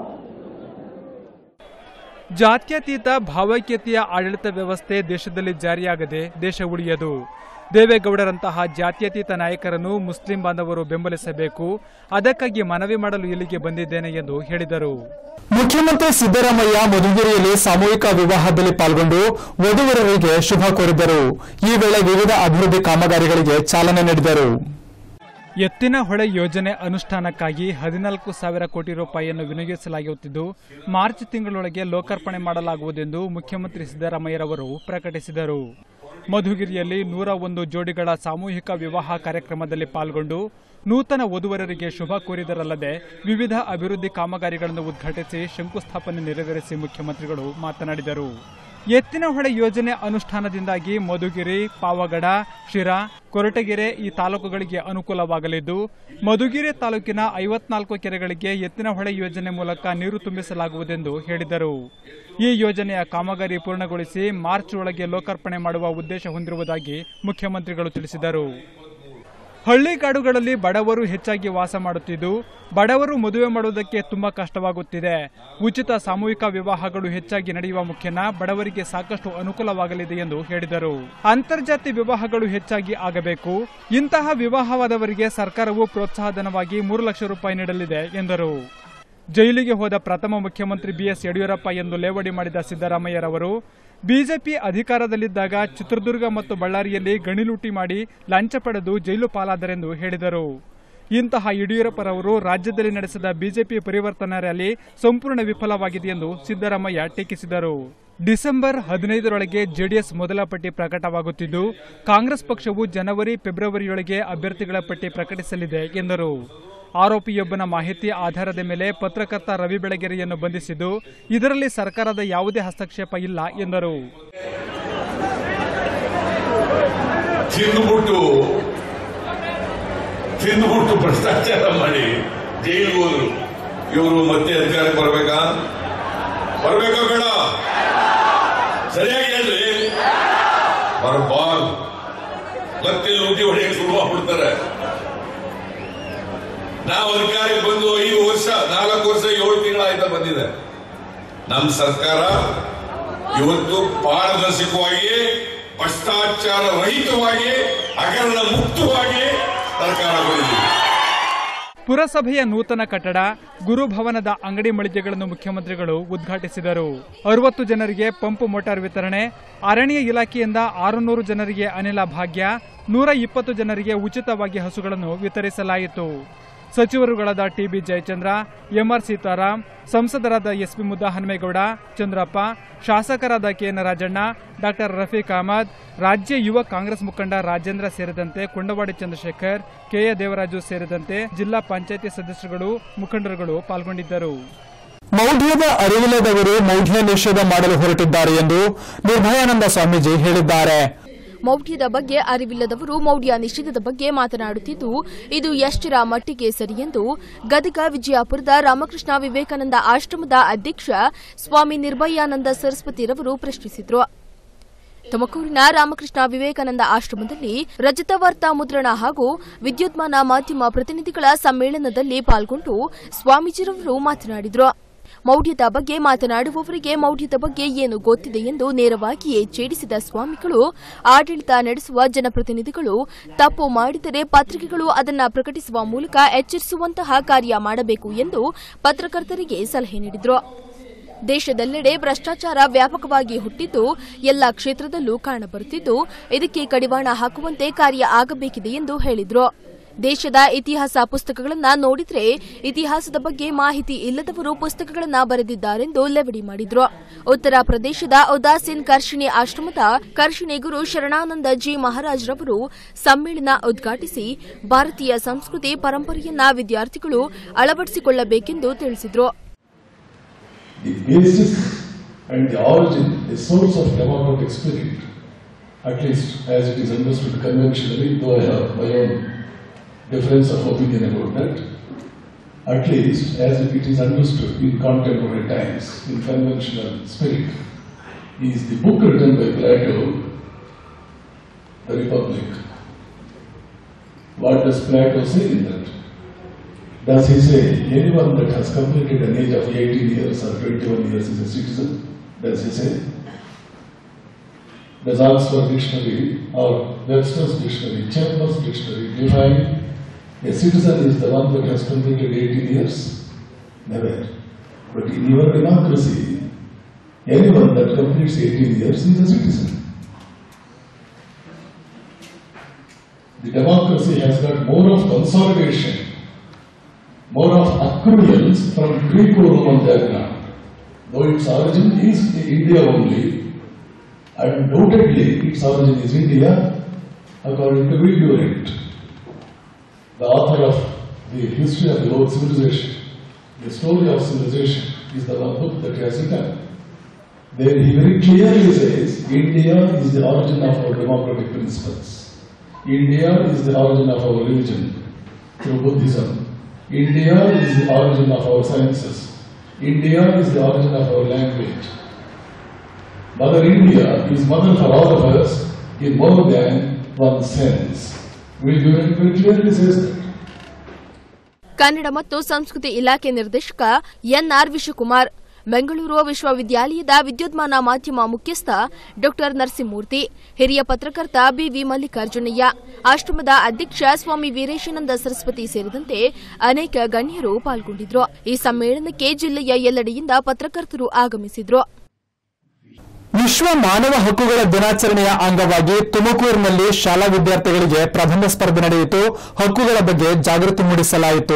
ಜಾತ್ಯತೀತ ಭಾವೈಕ್ಯತೆಯ ಆಡಳಿತ ವ್ಯವಸ್ಥೆ ದೇಶದಲ್ಲಿ ಜಾರಿಯಾಗದೆ ದೇಶ ಉಳಿಯದು ದೇವೇಗೌಡರಂತಹ ಜಾತ್ಯತೀತ ನಾಯಕರನ್ನು ಮುಸ್ಲಿಂ ಬಾಂಧವರು ಬೆಂಬಲಿಸಬೇಕು ಅದಕ್ಕಾಗಿ ಮನವಿ ಮಾಡಲು ಇಲ್ಲಿಗೆ ಬಂದಿದ್ದೇನೆ ಎಂದು ಹೇಳಿದರು ಮುಖ್ಯಮಂತ್ರಿ ಸಿದ್ದರಾಮಯ್ಯ ಮಧುಗಿರಿಯಲ್ಲಿ ಸಾಮೂಹಿಕ ವಿವಾಹದಲ್ಲಿ ಪಾಲ್ಗೊಂಡು ವಧುವರರಿಗೆ ಶುಭ ಕೋರಿದರು ಈ ವೇಳೆ ವಿವಿಧ ಅಭಿವೃದ್ಧಿ ಕಾಮಗಾರಿಗಳಿಗೆ ಚಾಲನೆ ನೀಡಿದರು ಎತ್ತಿನ ಹೊಳೆ ಯೋಜನೆ ಅನುಷ್ಠಾನಕ್ಕಾಗಿ ಹದಿನಾಲ್ಕು ಸಾವಿರ ಕೋಟಿ ರೂಪಾಯಿಯನ್ನು ವಿನಿಯೋಗಿಸಲಾಗುತ್ತಿದ್ದು ಮಾರ್ಚ್ ತಿಂಗಳೊಳಗೆ ಲೋಕಾರ್ಪಣೆ ಮಾಡಲಾಗುವುದೆಂದು ಮುಖ್ಯಮಂತ್ರಿ ಸಿದ್ದರಾಮಯ್ಯರವರು ಪ್ರಕಟಿಸಿದರು ಮಧುಗಿರಿಯಲ್ಲಿ ನೂರ ಒಂದು ಜೋಡಿಗಳ ಸಾಮೂಹಿಕ ವಿವಾಹ ಕಾರ್ಯಕ್ರಮದಲ್ಲಿ ಪಾಲ್ಗೊಂಡು ನೂತನ ವಧುವರರಿಗೆ ಶುಭ ಕೋರಿದರಲ್ಲದೆ ವಿವಿಧ ಅಭಿವೃದ್ಧಿ ಕಾಮಗಾರಿಗಳನ್ನು ಉದ್ಘಾಟಿಸಿ ಶಂಕುಸ್ಥಾಪನೆ ನೆರವೇರಿಸಿ ಮುಖ್ಯಮಂತ್ರಿಗಳು ಮಾತನಾಡಿದರು ಎತ್ತಿನಹೊಳೆ ಯೋಜನೆ ಅನುಷ್ಠಾನದಿಂದಾಗಿ ಮಧುಗಿರಿ ಪಾವಗಡ ಶಿರಾ ಕೊರಟಗೆರೆ ಈ ತಾಲೂಕುಗಳಿಗೆ ಅನುಕೂಲವಾಗಲಿದ್ದು ಮಧುಗಿರಿ ತಾಲೂಕಿನ ಐವತ್ನಾಲ್ಕು ಕೆರೆಗಳಿಗೆ ಎತ್ತಿನಹೊಳೆ ಯೋಜನೆ ಮೂಲಕ ನೀರು ತುಂಬಿಸಲಾಗುವುದೆಂದು ಹೇಳಿದರು ಈ ಯೋಜನೆಯ ಕಾಮಗಾರಿ ಪೂರ್ಣಗೊಳಿಸಿ ಮಾರ್ಚ್ ಒಳಗೆ ಲೋಕಾರ್ಪಣೆ ಮಾಡುವ ಉದ್ದೇಶ ಹೊಂದಿರುವುದಾಗಿ ಮುಖ್ಯಮಂತ್ರಿಗಳು ತಿಳಿಸಿದರು ಹಳ್ಳಿಗಾಡುಗಳಲ್ಲಿ ಬಡವರು ಹೆಚ್ಚಾಗಿ ವಾಸ ಮಾಡುತ್ತಿದ್ದು ಬಡವರು ಮದುವೆ ಮಾಡುವುದಕ್ಕೆ ತುಂಬಾ ಕಷ್ಟವಾಗುತ್ತಿದೆ ಉಚಿತ ಸಾಮೂಹಿಕ ವಿವಾಹಗಳು ಹೆಚ್ಚಾಗಿ ನಡೆಯುವ ಮುಖ್ಯನ ಬಡವರಿಗೆ ಸಾಕಷ್ಟು ಅನುಕೂಲವಾಗಲಿದೆ ಎಂದು ಹೇಳಿದರು ಅಂತರ್ಜಾತಿ ವಿವಾಹಗಳು ಹೆಚ್ಚಾಗಿ ಆಗಬೇಕು ಇಂತಹ ವಿವಾಹವಾದವರಿಗೆ ಸರ್ಕಾರವು ಪ್ರೋತ್ಸಾಹಧನವಾಗಿ ಮೂರು ಲಕ್ಷ ರೂಪಾಯಿ ನೀಡಲಿದೆ ಎಂದರು ಜೈಲಿಗೆ ಹೋದ ಪ್ರಥಮ ಮುಖ್ಯಮಂತ್ರಿ ಬಿಎಸ್ ಯಡಿಯೂರಪ್ಪ ಎಂದು ಲೇವಡಿ ಮಾಡಿದ ಸಿದ್ದರಾಮಯ್ಯರವರು ಬಿಜೆಪಿ ಅಧಿಕಾರದಲ್ಲಿದ್ದಾಗ ಚಿತ್ರದುರ್ಗ ಮತ್ತು ಬಳ್ಳಾರಿಯಲ್ಲಿ ಗಣಿಲೂಟಿ ಮಾಡಿ ಲಂಚ ಪಡೆದು ಜೈಲು ಪಾಲಾದರೆಂದು ಹೇಳಿದರು ಇಂತಹ ಯಡಿಯೂರಪ್ಪರವರು ರಾಜ್ಯದಲ್ಲಿ ನಡೆಸಿದ ಬಿಜೆಪಿ ಪರಿವರ್ತನಾ ರ್ಯಾಲಿ ಸಂಪೂರ್ಣ ವಿಫಲವಾಗಿದೆ ಎಂದು ಸಿದ್ದರಾಮಯ್ಯ ಟೀಕಿಸಿದರು ಡಿಸೆಂಬರ್ ಹದಿನೈದರೊಳಗೆ ಜೆಡಿಎಸ್ ಮೊದಲ ಪಟ್ಟಿ ಪ್ರಕಟವಾಗುತ್ತಿದ್ದು ಕಾಂಗ್ರೆಸ್ ಪಕ್ಷವು ಜನವರಿ ಫೆಬ್ರವರಿಯೊಳಗೆ ಅಭ್ಯರ್ಥಿಗಳ ಪಟ್ಟಿ ಪ್ರಕಟಿಸಲಿದೆ ಎಂದರು ಆರೋಪಿಯೊಬ್ಬನ ಮಾಹಿತಿ ಆಧಾರದ ಮೇಲೆ ಪತ್ರಕರ್ತ ರವಿ ಬೆಳಗೆರೆಯನ್ನು ಬಂಧಿಸಿದ್ದು ಇದರಲ್ಲಿ ಸರ್ಕಾರದ ಯಾವುದೇ ಹಸ್ತಕ್ಷೇಪ ಇಲ್ಲ ಎಂದರು ತಿಂದುಬಿಟ್ಟು ತಿಂದುಬಿಟ್ಟು ಭ್ರಷ್ಟಾಚಾರ ಮಾಡಿ ಜೈಲಿಗೆ ಹೋದ್ರು ಇವರು ಮತ್ತೆ ಅಧಿಕಾರಕ್ಕೆ ಬರ್ಬೇಕಾ ಬರ್ಬೇಕಾ ಬೇಡ ಸರಿಯಾಗಿ ಹೇಳ್ರಿ ಬರಬಾರ್ದು ಮತ್ತೆ ಲೂಟಿ ಹೊಡೆಯಕ್ಕೆ ಶುರು ಮಾಡ್ಬಿಡ್ತಾರೆ ನಾವು ಅಧಿಕಾರಕ್ಕೆ ಬಂದು ಐದು ವರ್ಷ ನಾಲ್ಕು ವರ್ಷ ಏಳು ತಿಂಗಳಾಯ್ತಾ ಬಂದಿದೆ ನಮ್ಮ ಸರ್ಕಾರ ಇವತ್ತು ಪಾರದರ್ಶಕವಾಗಿ ಭ್ರಷ್ಟಾಚಾರ ರಹಿತವಾಗಿ ಹಗರಣ ಮುಕ್ತವಾಗಿ ಸರ್ಕಾರ ಬಂದಿದೆ ಪುರಸಭೆಯ ನೂತನ ಕಟ್ಟಡ ಗುರುಭವನದ ಅಂಗಡಿ ಮಳಿಗೆಗಳನ್ನು ಮುಖ್ಯಮಂತ್ರಿಗಳು ಉದ್ಘಾಟಿಸಿದರು ಅರವತ್ತು ಜನರಿಗೆ ಪಂಪ್ ಮೋಟಾರ್ ವಿತರಣೆ ಅರಣ್ಯ ಇಲಾಖೆಯಿಂದ ಆರುನೂರು ಜನರಿಗೆ ಅನಿಲ ಭಾಗ್ಯ ನೂರ ಇಪ್ಪತ್ತು ಜನರಿಗೆ ಉಚಿತವಾಗಿ ಹಸುಗಳನ್ನು ವಿತರಿಸಲಾಯಿತು ಸಚಿವರುಗಳಾದ ಟಿಬಿ ಜಯಚಂದ್ರ ಎಂಆರ್ ಸೀತಾರಾಮ್ ಸಂಸದರಾದ ಎಸ್ಪಿ ಮುದ್ದಹನುಮೇಗೌಡ ಚಂದ್ರಪ್ಪ ಶಾಸಕರಾದ ಕೆಎನ್ ರಾಜಣ್ಣ ಡಾಕ್ಟರ್ ರಫೀಕ್ ಅಹಮದ್ ರಾಜ್ಯ ಯುವ ಕಾಂಗ್ರೆಸ್ ಮುಖಂಡ ರಾಜೇಂದ್ರ ಸೇರಿದಂತೆ ಕೊಂಡವಾಡಿ ಚಂದ್ರಶೇಖರ್ ಕೆಎ ದೇವರಾಜು ಸೇರಿದಂತೆ ಜಿಲ್ಲಾ ಪಂಚಾಯಿತಿ ಸದಸ್ಯರುಗಳು ಮುಖಂಡರುಗಳು ಪಾಲ್ಗೊಂಡಿದ್ದರು ಮೌಢ್ಯದ ಅರಿವಿಲ್ಲದವರು ಮೌಢ್ಯ ನಿಷೇಧ ಮಾಡಲು ಹೊರಟಿದ್ದಾರೆ ಎಂದು ನಿರ್ಭಯಾನಂದ ಸ್ವಾಮೀಜಿ ಹೇಳಿದ್ದಾರೆ ಮೌಢ್ಯದ ಬಗ್ಗೆ ಅರಿವಿಲ್ಲದವರು ಮೌಢ್ಯ ನಿಷೇಧದ ಬಗ್ಗೆ ಮಾತನಾಡುತ್ತಿದ್ದು ಇದು ಎಷ್ಟರ ಮಟ್ಟಿಗೆ ಸರಿ ಎಂದು ಗದಗ ವಿಜಯಪುರದ ರಾಮಕೃಷ್ಣ ವಿವೇಕಾನಂದ ಆಶ್ರಮದ ಅಧ್ಯಕ್ಷ ಸ್ವಾಮಿ ನಿರ್ಭಯಾನಂದ ಸರಸ್ವತಿರವರು ಪ್ರಶ್ನಿಸಿದರು ತುಮಕೂರಿನ ರಾಮಕೃಷ್ಣ ವಿವೇಕಾನಂದ ಆಶ್ರಮದಲ್ಲಿ ರಜತ ವಾರ್ತಾ ಮುದ್ರಣ ಹಾಗೂ ವಿದ್ಯುನ್ಮಾನ ಮಾಧ್ಯಮ ಪ್ರತಿನಿಧಿಗಳ ಸಮ್ಮೇಳನದಲ್ಲಿ ಪಾಲ್ಗೊಂಡು ಸ್ವಾಮೀಜಿರವರು ಮಾತನಾಡಿದರು ಮೌಢ್ಯದ ಬಗ್ಗೆ ಮಾತನಾಡುವವರಿಗೆ ಮೌಢ್ಯದ ಬಗ್ಗೆ ಏನು ಗೊತ್ತಿದೆ ಎಂದು ನೇರವಾಗಿಯೇ ಛೇಡಿಸಿದ ಸ್ವಾಮಿಗಳು ಆಡಳಿತ ನಡೆಸುವ ಜನಪ್ರತಿನಿಧಿಗಳು ತಪ್ಪು ಮಾಡಿದರೆ ಪತ್ರಿಕೆಗಳು ಅದನ್ನು ಪ್ರಕಟಿಸುವ ಮೂಲಕ ಎಚ್ಚರಿಸುವಂತಹ ಕಾರ್ಯ ಮಾಡಬೇಕು ಎಂದು ಪತ್ರಕರ್ತರಿಗೆ ಸಲಹೆ ನೀಡಿದರು ದೇಶದೆಲ್ಲೆಡೆ ಭ್ರಷ್ಟಾಚಾರ ವ್ಯಾಪಕವಾಗಿ ಹುಟ್ಟಿದ್ದು ಎಲ್ಲ ಕ್ಷೇತ್ರದಲ್ಲೂ ಕಾಣಬರುತ್ತಿದ್ದು ಇದಕ್ಕೆ ಕಡಿವಾಣ ಹಾಕುವಂತೆ ಕಾರ್ಯ ಆಗಬೇಕಿದೆ ಎಂದು ಹೇಳಿದರು ದೇಶದ ಇತಿಹಾಸ ಪುಸ್ತಕಗಳನ್ನ ನೋಡಿದ್ರೆ ಇತಿಹಾಸದ ಬಗ್ಗೆ ಮಾಹಿತಿ ಇಲ್ಲದವರು ಪುಸ್ತಕಗಳನ್ನ ಬರೆದಿದ್ದಾರೆಂದು ಲೆವಡಿ ಮಾಡಿದ್ರು ಉತ್ತರ ಪ್ರದೇಶದ ಉದಾಸೀನ್ ಕರ್ಷಿಣಿ ಆಶ್ರಮದ ಕರ್ಷಿಣಿ ಗುರು ಶರಣಾನಂದ ಜಿ ಮಹಾರಾಜ್ರವರು ಸಮ್ಮೇಳನ ಉದ್ಘಾಟಿಸಿ ಭಾರತೀಯ ಸಂಸ್ಕೃತಿ ಪರಂಪರೆಯನ್ನ ವಿದ್ಯಾರ್ಥಿಗಳು ಅಳವಡಿಸಿಕೊಳ್ಳಬೇಕೆಂದು ತಿಳಿಸಿದರು the basis and the origin, the source of democratic spirit, at least as it is understood conventionally, though I have my own difference of opinion about that, at least as it is understood in contemporary times, in conventional spirit, is the book written by Plato, The Republic. What does Plato say in that? Does he say anyone that has completed an age of 18 years or 21 years is a citizen? Does he say? Does Oxford Dictionary or Webster's Dictionary, Chambers Dictionary define a citizen is the one that has completed 18 years? Never. But in your democracy, anyone that completes 18 years is a citizen. The democracy has got more of consolidation more of accruals from Greco-Roman background, though its origin is India only, undoubtedly its origin is India, according to Will Durant, the author of the history of the world civilization. The story of civilization is the one book that he has written. There he very clearly says India is the origin of our democratic principles. India is the origin of our religion through Buddhism. India is the origin of our sciences. India is the origin of our language. Mother India is mother for all of us in more than one sense. Will Durant very clearly says that. Kannada ಮತ್ತು ಸಂಸ್ಕೃತಿ ಇಲಾಖೆ ನಿರ್ದೇಶಕ N R Vishwakumar Bengaluru ವಿಶ್ವವಿದ್ಯಾಲಯದ ವಿದ್ಯುನ್ಮಾನ ಮಾಧ್ಯಮ ಮುಖ್ಯಸ್ಥ ಡಾ ನರಸಿಂಹಮೂರ್ತಿ ಹಿರಿಯ ಪತ್ರಕರ್ತ ಬಿವಿ ಮಲ್ಲಿಕಾರ್ಜುನಯ್ಯ ಆಶ್ರಮದ ಅಧ್ಯಕ್ಷ ಸ್ವಾಮಿ ವೀರೇಶಾನಂದ ಸರಸ್ವತಿ ಸೇರಿದಂತೆ ಅನೇಕ ಗಣ್ಯರು ಪಾಲ್ಗೊಂಡಿದ್ರು ಈ ಸಮ್ಮೇಳನಕ್ಕೆ ಜಿಲ್ಲೆಯ ಎಲ್ಲೆಡೆಯಿಂದ ಪತ್ರಕರ್ತರು ಆಗಮಿಸಿದ್ರು ವಿಶ್ವ ಮಾನವ ಹಕ್ಕುಗಳ ದಿನಾಚರಣೆಯ ಅಂಗವಾಗಿ ತುಮಕೂರಿನಲ್ಲಿ ಶಾಲಾ ವಿದ್ಯಾರ್ಥಿಗಳಿಗೆ ಪ್ರಬಂಧ ಸ್ಪರ್ಧೆ ನಡೆಯಿತು ಹಕ್ಕುಗಳ ಬಗ್ಗೆ ಜಾಗೃತಿ ಮೂಡಿಸಲಾಯಿತು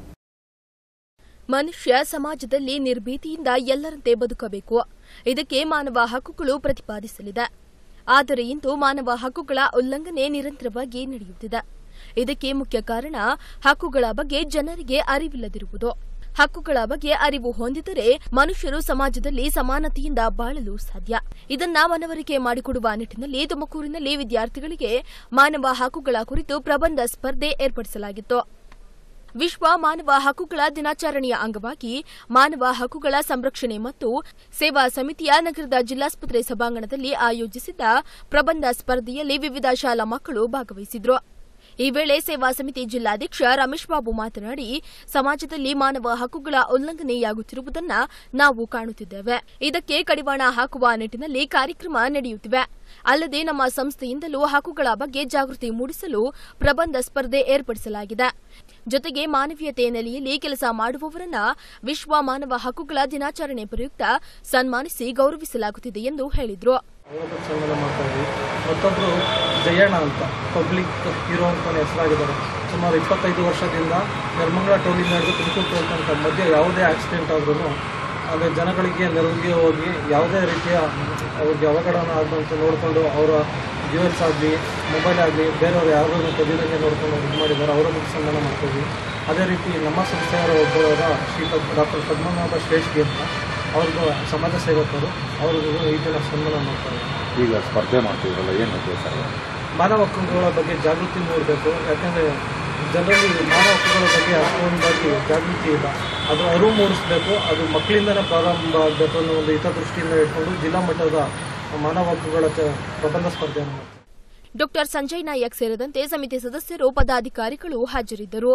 ಮನುಷ್ಯ ಸಮಾಜದಲ್ಲಿ ನಿರ್ಭೀತಿಯಿಂದ ಎಲ್ಲರಂತೆ ಬದುಕಬೇಕು ಇದಕ್ಕೆ ಮಾನವ ಹಕ್ಕುಗಳು ಪ್ರತಿಪಾದಿಸಲಿದೆ ಆದರೆ ಇಂದು ಮಾನವ ಹಕ್ಕುಗಳ ಉಲ್ಲಂಘನೆ ನಿರಂತರವಾಗಿ ನಡೆಯುತ್ತಿದೆ ಇದಕ್ಕೆ ಮುಖ್ಯ ಕಾರಣ ಹಕ್ಕುಗಳ ಬಗ್ಗೆ ಜನರಿಗೆ ಅರಿವಿಲ್ಲದಿರುವುದು ಹಕ್ಕುಗಳ ಬಗ್ಗೆ ಅರಿವು ಹೊಂದಿದರೆ ಮನುಷ್ಯರು ಸಮಾಜದಲ್ಲಿ ಸಮಾನತೆಯಿಂದ ಬಾಳಲು ಸಾಧ್ಯ ಇದನ್ನ ಮನವರಿಕೆ ಮಾಡಿಕೊಡುವ ನಿಟ್ಟಿನಲ್ಲಿ ತುಮಕೂರಿನಲ್ಲಿ ವಿದ್ಯಾರ್ಥಿಗಳಿಗೆ ಮಾನವ ಹಕ್ಕುಗಳ ಕುರಿತು ಪ್ರಬಂಧ ಸ್ಪರ್ಧೆ ಏರ್ಪಡಿಸಲಾಗಿತ್ತು ವಿಶ್ವ ಮಾನವ ಹಕ್ಕುಗಳ ದಿನಾಚರಣೆಯ ಅಂಗವಾಗಿ ಮಾನವ ಹಕ್ಕುಗಳ ಸಂರಕ್ಷಣೆ ಮತ್ತು ಸೇವಾ ಸಮಿತಿಯ ನಗರದ ಜಿಲ್ಲಾಸ್ಪತ್ರೆ ಸಭಾಂಗಣದಲ್ಲಿ ಆಯೋಜಿಸಿದ್ದ ಪ್ರಬಂಧ ಸ್ಪರ್ಧೆಯಲ್ಲಿ ವಿವಿಧ ಶಾಲಾ ಮಕ್ಕಳು ಭಾಗವಹಿಸಿದ್ರು ಈ ವೇಳೆ ಸೇವಾ ಸಮಿತಿ ಜಿಲ್ಲಾಧ್ಯಕ್ಷ ರಮೇಶ್ ಬಾಬು ಮಾತನಾಡಿ ಸಮಾಜದಲ್ಲಿ ಮಾನವ ಹಕ್ಕುಗಳ ಉಲ್ಲಂಘನೆಯಾಗುತ್ತಿರುವುದನ್ನ ನಾವು ಕಾಣುತ್ತಿದ್ದೇವೆ ಇದಕ್ಕೆ ಕಡಿವಾಣ ಹಾಕುವ ನಿಟ್ಟಿನಲ್ಲಿ ಕಾರ್ಯಕ್ರಮ ನಡೆಯುತ್ತಿವೆ ಅಲ್ಲದೆ ನಮ್ಮ ಸಂಸ್ಥೆಯಿಂದಲೂ ಹಕ್ಕುಗಳ ಬಗ್ಗೆ ಜಾಗೃತಿ ಮೂಡಿಸಲು ಪ್ರಬಂಧ ಸ್ಪರ್ಧೆ ಏರ್ಪಡಿಸಲಾಗಿದೆ ಜೊತೆಗೆ ಮಾನವೀಯತೆ ನೆಲೆಯಲ್ಲಿ ಕೆಲಸ ಮಾಡುವವರನ್ನ ವಿಶ್ವ ಮಾನವ ಹಕ್ಕುಗಳ ದಿನಾಚರಣೆ ಪ್ರಯುಕ್ತ ಸನ್ಮಾನಿಸಿ ಗೌರವಿಸಲಾಗುತ್ತಿದೆ ಎಂದು ಹೇಳಿದರು ಅವರ ಸನ್ಮಾನ ಮಾಡ್ತಾ ಇದ್ವಿ ಮತ್ತೊಬ್ಬರು ಜಯಣ್ಣ ಅಂತ ಪಬ್ಲಿಕ್ ಹೀರೋ ಅಂತಲೇ ಹೆಸರಾಗಿದ್ದಾರೆ ಸುಮಾರು ಇಪ್ಪತ್ತೈದು ವರ್ಷದಿಂದ ನೆರ್ಮಂಗಲ ಟೋಲಿಂದ ಹಿಡಿದು ತುಮಕೂರು ಟೋಲ್ ತನಕ ಮಧ್ಯೆ ಯಾವುದೇ ಆಕ್ಸಿಡೆಂಟ್ ಆದ್ರೂ ಅಂದರೆ ಜನಗಳಿಗೆ ನೆರವಿಗೆ ಹೋಗಿ ಯಾವುದೇ ರೀತಿಯ ಅವ್ರಿಗೆ ಅವಘಡನ ಆಗದಂತೆ ನೋಡಿಕೊಂಡು ಅವರ ಜ್ಯುವೆಲ್ಸ್ ಆಗಲಿ ಮೊಬೈಲ್ ಆಗಲಿ ಬೇರೆಯವರು ಯಾರಾದರೂ ಕದಿದಂಗೆ ನೋಡ್ಕೊಂಡು ಇದು ಮಾಡಿದ್ದಾರೆ ಅವರನ್ನು ಸನ್ಮಾನ ಮಾಡ್ತೀವಿ ಅದೇ ರೀತಿ ನಮ್ಮ ಸಂಸ್ಥೆಯವರ ಒಬ್ಬರಾದ ಶ್ರೀ ಡಾಕ್ಟರ್ ಪದ್ಮನಾಭ ಶ್ರೇಷ್ಠಿ ಅಂತ ಅವ್ರದ್ದು ಸಮಾಜ ಸೇವಕರು ಅವ್ರಿಗೂ ಈ ದಿನ ಸನ್ಮಾನ ಮಾಡ್ತಾರೆ ಈಗ ಸ್ಪರ್ಧೆ ಮಾಡ್ತಿದ್ರಲ್ಲ ಏನು ಉದ್ದೇಶ ಮಾನವ ಹಕ್ಕುಗಳ ಬಗ್ಗೆ ಜಾಗೃತಿ ಮೂಡಬೇಕು ಯಾಕಂದರೆ ಜನರಲ್ಲಿ ಮಾನವ ಹಕ್ಕುಗಳ ಬಗ್ಗೆ ಅಷ್ಟೊಂದಾಗಿ ಜಾಗೃತಿ ಇಲ್ಲ ಅದು ಅರಿವು ಮೂಡಿಸಬೇಕು ಅದು ಮಕ್ಕಳಿಂದನೇ ಪ್ರಾರಂಭ ಆಗಬೇಕು ಅನ್ನೋ ಒಂದು ಹಿತದೃಷ್ಟಿಯಿಂದ ಇಟ್ಕೊಂಡು ಜಿಲ್ಲಾ ಮಟ್ಟದ ಮಾನವ ಹಕ್ಕುಗಳ ಚ- ಪ್ರಬಂಧ ಸ್ಪರ್ಧೆಯನ್ನು ಮಾಡ್ತಾರೆ ಡಾಕ್ಟರ್ ಸಂಜಯ್ ನಾಯಕ್ ಸೇರಿದಂತೆ ಸಮಿತಿ ಸದಸ್ಯರು ಪದಾಧಿಕಾರಿಗಳು ಹಾಜರಿದ್ದರು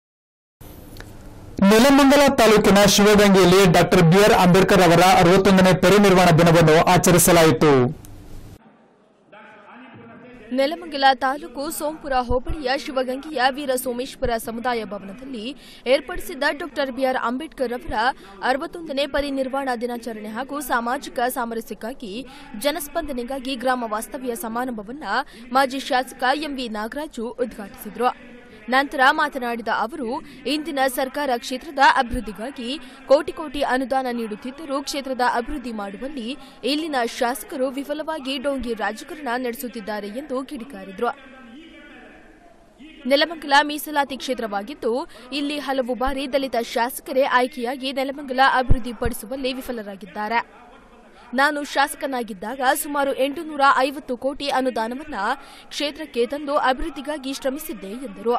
ನೆಲಮಂಗಲ ತಾಲೂಕಿನ ಶಿವಗಂಗೆಯಲ್ಲಿ ಡಾಕ್ಟರ್ ಬಿಆರ್ ಅಂಬೇಡ್ಕರ್ ಅವರ ಅರವತ್ತೊಂದನೇ ಪರಿನಿರ್ವಾಣ ದಿನವನ್ನು ಆಚರಿಸಲಾಯಿತು ನೆಲಮಂಗಲ ತಾಲೂಕು ಸೋಂಪುರ ಹೋಬಳಿಯ ಶಿವಗಂಗೆಯ ವೀರ ಸೋಮೇಶ್ವರ ಸಮುದಾಯ ಭವನದಲ್ಲಿ ಏರ್ಪಡಿಸಿದ್ದ ಡಾಕ್ಟರ್ ಬಿಆರ್ ಅಂಬೇಡ್ಕರ್ ಅವರ ಅರವತ್ತೊಂದನೇ ಪರಿನಿರ್ವಾಣ ದಿನಾಚರಣೆ ಹಾಗೂ ಸಾಮಾಜಿಕ ಸಾಮರಸ್ಯಕ್ಕಾಗಿ ಜನಸ್ಪಂದನೆಗಾಗಿ ಗ್ರಾಮ ವಾಸ್ತವ್ಯ ಸಮಾರಂಭವನ್ನು ಮಾಜಿ ಶಾಸಕ ಎಂವಿ ನಾಗರಾಜು ಉದ್ಘಾಟಿಸಿದರು ನಂತರ ಮಾತನಾಡಿದ ಅವರು ಇಂದಿನ ಸರ್ಕಾರ ಕ್ಷೇತ್ರದ ಅಭಿವೃದ್ಧಿಗಾಗಿ ಕೋಟಿ ಕೋಟಿ ಅನುದಾನ ನೀಡುತ್ತಿದ್ದರೂ ಕ್ಷೇತ್ರದ ಅಭಿವೃದ್ಧಿ ಮಾಡುವಲ್ಲಿ ಇಲ್ಲಿನ ಶಾಸಕರು ವಿಫಲವಾಗಿ ಡೋಂಗಿ ರಾಜಕಾರಣ ನಡೆಸುತ್ತಿದ್ದಾರೆ ಎಂದು ಕಿಡಿಕಾರಿದರು ನೆಲಮಂಗಲ ಮೀಸಲಾತಿ ಕ್ಷೇತ್ರವಾಗಿದ್ದು ಇಲ್ಲಿ ಹಲವು ಬಾರಿ ದಲಿತ ಶಾಸಕರೇ ಆಯ್ಕೆಯಾಗಿ ನೆಲಮಂಗಲ ಅಭಿವೃದ್ಧಿಪಡಿಸುವಲ್ಲಿ ವಿಫಲರಾಗಿದ್ದಾರೆ ನಾನು ಶಾಸಕನಾಗಿದ್ದಾಗ ಸುಮಾರು ಎಂಟುನೂರ ಐವತ್ತು ಕೋಟಿ ಅನುದಾನವನ್ನ ಕ್ಷೇತ್ರಕ್ಕೆ ತಂದು ಅಭಿವೃದ್ಧಿಗಾಗಿ ಶ್ರಮಿಸಿದ್ದೆ ಎಂದರು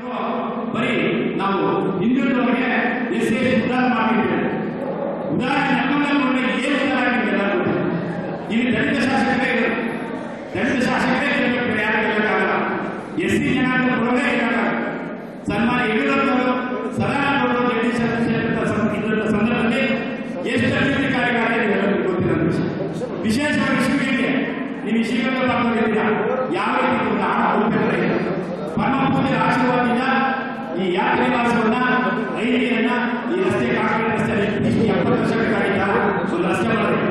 ಬರೀ ನಾವು ಹಿಂದುಳಿದವರಿಗೆ ಎಸ್ ಸಿ ಉದ್ಧಾರ ಮಾಡಿದ್ದೇವೆ ಉದಾಹರಣೆ ನಮ್ಮಲ್ಲಿ ನೋಡಿದ್ರೆ ಏನು ಉದ್ಧಾರ ಆಗಿದೆ ಎಲ್ಲರಿಗೂ ಇಲ್ಲಿ ದಲಿತ ಶಾಸಕರೇ ಇರೋದು. ದಲಿತ ಶಾಸಕರೇ ಇರಬೇಕು ಬೇರೆ ಯಾರು ಇರಬೇಕಾಗಲ್ಲ ಎಸ್ ಸಿ ಜನಾಂಗ ಬರೋದೇ ಇರಬೇಕಾಗಲ್ಲ ಸನ್ಮಾನ ಯಡಿಯೂರಪ್ಪನವರು ಸದಾನಂದವರು ಜಗದೀಶ್ ಕ್ಷೇತ್ರದ ಸಂ- ಇದ್ದಂಥ ಸಂದರ್ಭದಲ್ಲಿ ಎಷ್ಟು ಅಭಿವೃದ್ಧಿ ಕಾರ್ಯಗಳಾಗಿದೆ ಎಲ್ಲರಿಗೂ ಗೊತ್ತಿರೋ ವಿಷಯ ವಿಶೇಷವಾಗಿ ಶಿವಗಂಗೆ ನೀವು ಶ್ರೀಗಂಗ ಭಾಗವಹಿಸಿದ್ದೀರಾ ಯಾವ ರೀತಿ ಗೊತ್ತಾ ಹೋಗ್ಬೇಕಾದ್ರೆ ಪರಮ ಪೂಜ್ಯರ ಆಶೀರ್ವಾದದಿಂದ ಈ ಯಾತ್ರೆ ನಿವಾಸವನ್ನ ಐಡಿಯನ್ನ ಈ ರಸ್ತೆ ಕಾಂಕ್ರೀಟ್ ರಸ್ತೆ ಇಷ್ಟು ಎಪ್ಪತ್ತು ವರ್ಷಗಳಿಂದ ಒಂದು ರಸ್ತೆ ಮಾಡಿದೆ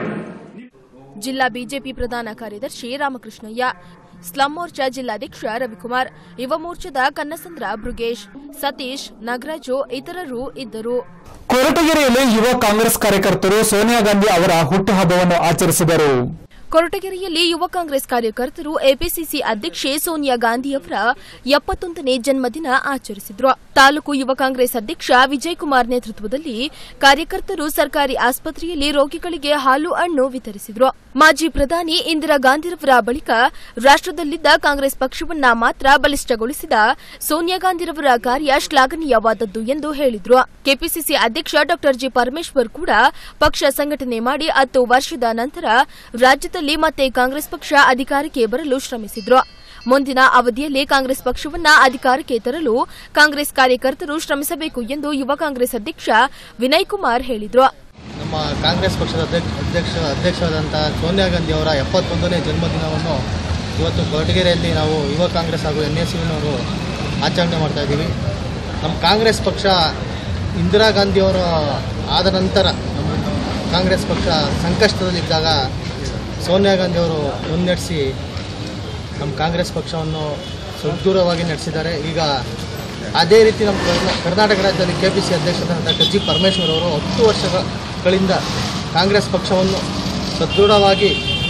ಜಿಲ್ಲಾ ಬಿಜೆಪಿ ಪ್ರಧಾನ ಕಾರ್ಯದರ್ಶಿ ರಾಮಕೃಷ್ಣಯ್ಯ ಸ್ಲಂ ಮೋರ್ಚಾ ಜಿಲ್ಲಾಧ್ಯಕ್ಷ ರವಿಕುಮಾರ್ ಯುವ ಮೋರ್ಚಾದ ಕನ್ನಸಂದ್ರ ಭೃಗೇಶ್ ಸತೀಶ್ ನಾಗರಾಜು ಇತರರು ಇದ್ದರು ಕೊರಟಗೆರೆಯಲ್ಲಿ ಯುವ ಕಾಂಗ್ರೆಸ್ ಕಾರ್ಯಕರ್ತರು ಸೋನಿಯಾ ಗಾಂಧಿ ಅವರ ಹುಟ್ಟುಹಬ್ಬವನ್ನು ಆಚರಿಸಿದರು ಕೊರಟಗೆರೆಯಲ್ಲಿ ಯುವ ಕಾಂಗ್ರೆಸ್ ಕಾರ್ಯಕರ್ತರು ಎಪಿಸಿಸಿ ಅಧ್ಯಕ್ಷೆ ಸೋನಿಯಾ ಗಾಂಧಿ ಅವರ ಎಪ್ಪತ್ತೊಂದನೇ ಜನ್ಮದಿನ ಆಚರಿಸಿದ್ರು ತಾಲೂಕು ಯುವ ಕಾಂಗ್ರೆಸ್ ಅಧ್ಯಕ್ಷ ವಿಜಯ್ ಕುಮಾರ್ ನೇತೃತ್ವದಲ್ಲಿ ಕಾರ್ಯಕರ್ತರು ಸರ್ಕಾರಿ ಆಸ್ಪತ್ರೆಯಲ್ಲಿ ರೋಗಿಗಳಿಗೆ ಹಾಲು ಹಣ್ಣು ವಿತರಿಸಿದ್ರು ಮಾಜಿ ಪ್ರಧಾನಿ ಇಂದಿರಾ ಗಾಂಧಿರವರ ಬಳಿಕ ರಾಷ್ಟ್ರದಲ್ಲಿದ್ದ ಕಾಂಗ್ರೆಸ್ ಪಕ್ಷವನ್ನ ಮಾತ್ರ ಬಲಿಷ್ಠಗೊಳಿಸಿದ ಸೋನಿಯಾ ಗಾಂಧಿರವರ ಕಾರ್ಯ ಶ್ಲಾಘನೀಯವಾದದ್ದು ಎಂದು ಹೇಳಿದ್ರು ಕೆಪಿಸಿಸಿ ಅಧ್ಯಕ್ಷ ಡಾ ಜಿ ಪರಮೇಶ್ವರ್ ಕೂಡ ಪಕ್ಷ ಸಂಘಟನೆ ಮಾಡಿ ಹತ್ತು ವರ್ಷದ ನಂತರ ರಾಜ್ಯದಲ್ಲಿ ಮತ್ತೆ ಕಾಂಗ್ರೆಸ್ ಪಕ್ಷ ಅಧಿಕಾರಕ್ಕೆ ಬರಲು ಶ್ರಮಿಸಿದ್ರು ಮುಂದಿನ ಅವಧಿಯಲ್ಲಿ ಕಾಂಗ್ರೆಸ್ ಪಕ್ಷವನ್ನ ಅಧಿಕಾರಕ್ಕೆ ತರಲು ಕಾಂಗ್ರೆಸ್ ಕಾರ್ಯಕರ್ತರು ಶ್ರಮಿಸಬೇಕು ಎಂದು ಯುವ ಕಾಂಗ್ರೆಸ್ ಅಧ್ಯಕ್ಷ ವಿನಯ್ ಕುಮಾರ್ ಹೇಳಿದ್ರು ನಮ್ಮ ಕಾಂಗ್ರೆಸ್ ಪಕ್ಷದ ಅಧ್ಯಕ್ಷ ಅಧ್ಯಕ್ಷ ಅಧ್ಯಕ್ಷರಾದಂಥ ಸೋನಿಯಾ ಗಾಂಧಿ ಅವರ ಎಪ್ಪತ್ತೊಂದನೇ ಜನ್ಮದಿನವನ್ನು ಇವತ್ತು ಕೊರಟಗೆರೆಯಲ್ಲಿ ನಾವು ಯುವ ಕಾಂಗ್ರೆಸ್ ಹಾಗೂ ಎನ್ ಎಸ್ ಯುನವರು ಆಚರಣೆ ಮಾಡ್ತಾ ಇದ್ದೀವಿ ನಮ್ಮ ಕಾಂಗ್ರೆಸ್ ಪಕ್ಷ ಇಂದಿರಾ ಗಾಂಧಿಯವರು ಆದ ನಂತರ ನಮ್ಮ ಕಾಂಗ್ರೆಸ್ ಪಕ್ಷ ಸಂಕಷ್ಟದಲ್ಲಿದ್ದಾಗ ಸೋನಿಯಾ ಗಾಂಧಿಯವರು ಮುನ್ನಡೆಸಿ ನಮ್ಮ ಕಾಂಗ್ರೆಸ್ ಪಕ್ಷವನ್ನು ಸುದೂರವಾಗಿ ನಡೆಸಿದ್ದಾರೆ ಈಗ ಅದೇ ರೀತಿ ನಮ್ಮ ಕರ್ನಾ- ಕರ್ನಾಟಕ ರಾಜ್ಯದಲ್ಲಿ ಕೆ ಪಿ ಸಿ ಅಧ್ಯಕ್ಷರಾದ ಡಾಕ್ಟರ್ ಜಿ ಪರಮೇಶ್ವರ್ ಅವರು ಹತ್ತು ವರ್ಷಗಳಿಂದ ಕಾಂಗ್ರೆಸ್ ಪಕ್ಷವನ್ನು ಸದೃಢವಾಗಿ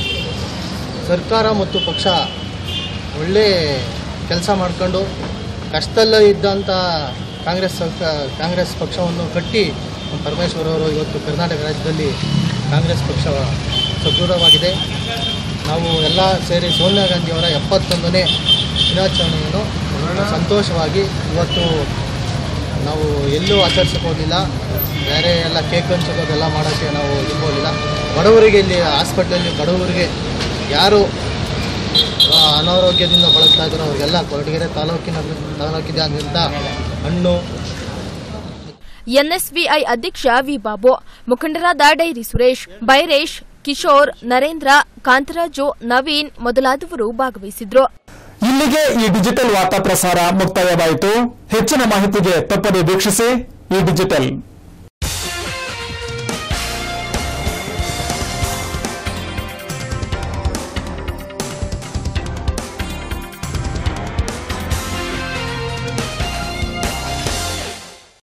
ಸರ್ಕಾರ ಮತ್ತು ಪಕ್ಷ ಒಳ್ಳೆ ಕೆಲಸ ಮಾಡಿಕೊಂಡು ಕಷ್ಟದಲ್ಲೇ ಇದ್ದಂಥ ಕಾಂಗ್ರೆಸ್ ಸರ್ಕ- ಕಾಂಗ್ರೆಸ್ ಪಕ್ಷವನ್ನು ಕಟ್ಟಿ ನಮ್ಮ ಪರಮೇಶ್ವರ್ ಅವರು ಇವತ್ತು ಕರ್ನಾಟಕ ರಾಜ್ಯದಲ್ಲಿ ಕಾಂಗ್ರೆಸ್ ಪಕ್ಷ ಸದೃಢವಾಗಿದೆ ನಾವು ಎಲ್ಲ ಸೇರಿ ಸೋನಿಯಾ ಗಾಂಧಿಯವರ ಎಪ್ಪತ್ತೊಂದನೇ ದಿನಾಚರಣೆಯನ್ನು ಸಂತೋಷವಾಗಿ ಇವತ್ತು ನಾವು ಎಲ್ಲೂ ಆಚರಿಸಕ್ಕೆ ಹೋಗಲಿಲ್ಲ ಬೇರೆ ಎಲ್ಲ ಕೇಕ್ ಹಂಚೋದು ಅದೆಲ್ಲ ಮಾಡೋಕ್ಕೆ ನಾವು ಇದಕ್ಕೆ ಹೋಗಲಿಲ್ಲ ಬಡವರಿಗೆ ಇಲ್ಲಿ ಹಾಸ್ಪಿಟ್ಲಲ್ಲಿ ಬಡವರಿಗೆ ಯಾರು ಆ, ಅನಾರೋಗ್ಯದಿಂದ ಬಳಸ್ತಾ ಇದ್ದಾರೋ ಅವ್ರಿಗೆಲ್ಲ ಕೊರಟಗೆರೆ ತಾಲೂಕಿನ ತಾಲೂಕಿನಾದ್ಯಂತ ಹಣ್ಣು ಎನ್ಎಸ್ವಿಐ ಅಧ್ಯಕ್ಷ ವಿ ಬಾಬು ಮುಖಂಡರಾದ ಡೈರಿ ಸುರೇಶ್ ಬೈರೇಶ್ ಕಿಶೋರ್ ನರೇಂದ್ರ ಕಾಂತರಾಜು ನವೀನ್ ಮೊದಲಾದವರು ಭಾಗವಹಿಸಿದ್ರು ಇಲ್ಲಿಗೆ ಈ ಡಿಜಿಟಲ್ ವಾರ್ತಾ ಪ್ರಸಾರ ಮುಕ್ತಾಯವಾಯಿತು ಹೆಚ್ಚಿನ ಮಾಹಿತಿಗೆ ತಪ್ಪದೆ ವೀಕ್ಷಿಸಿ ಈ ಡಿಜಿಟಲ್